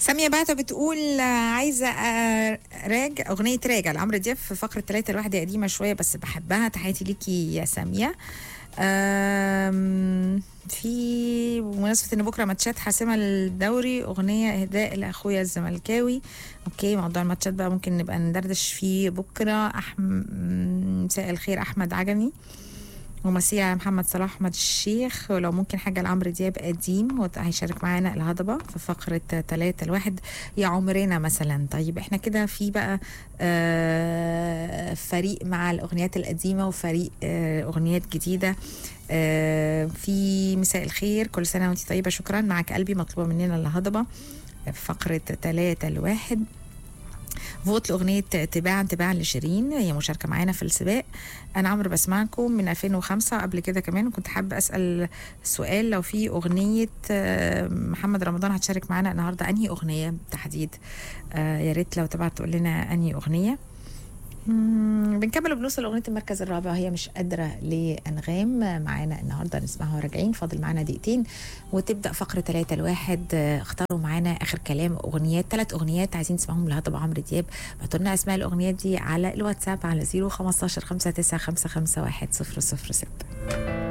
سامية بعتة بتقول آه، عايزة آه، راجع أغنية راجع لعمرو دياب في فقرة ثلاثة الواحدة قديمة شوية بس بحبها تحياتي ليكي يا سامية آم، في بمناسبة ان بكره ماتشات حاسمة للدوري اغنية اهداء لاخويا الزملكاوي اوكي موضوع الماتشات بقى ممكن نبقى ندردش فيه بكره أحم... مساء الخير احمد عجمي ومسيح على محمد صلاح احمد الشيخ ولو ممكن حاجه لعمرو دياب قديم وت- هيشارك معانا الهضبه في فقره ثلاثة الواحد يا عمرنا مثلا طيب احنا كده في بقى آه، فريق مع الاغنيات القديمه وفريق آه، اغنيات جديده آه، في مساء الخير كل سنه وانت طيبه شكرا معك قلبي مطلوبه مننا الهضبه في فقره ثلاثة الواحد فوت لأغنية تباعا تباعا لشيرين هي مشاركة معانا في السباق أنا عمرو بسمعكم من 2005 قبل كده كمان وكنت حابة أسأل سؤال لو في أغنية آه، محمد رمضان هتشارك معانا النهاردة أنهي أغنية بالتحديد آه، يا ريت لو تبعت تقول لنا أنهي أغنية مم، بنكمل وبنوصل لأغنية المركز الرابع هي مش قادرة لأنغام معانا النهاردة نسمعها وراجعين فاضل معانا دقيقتين وتبدأ فقرة ثلاثة الواحد آه، اختاروا معانا آخر كلام أغنيات ثلاث أغنيات عايزين نسمعهم لهضبة عمرو دياب بعتوا لنا أسماء الأغنيات دي على الواتساب على 015 59 55 1 006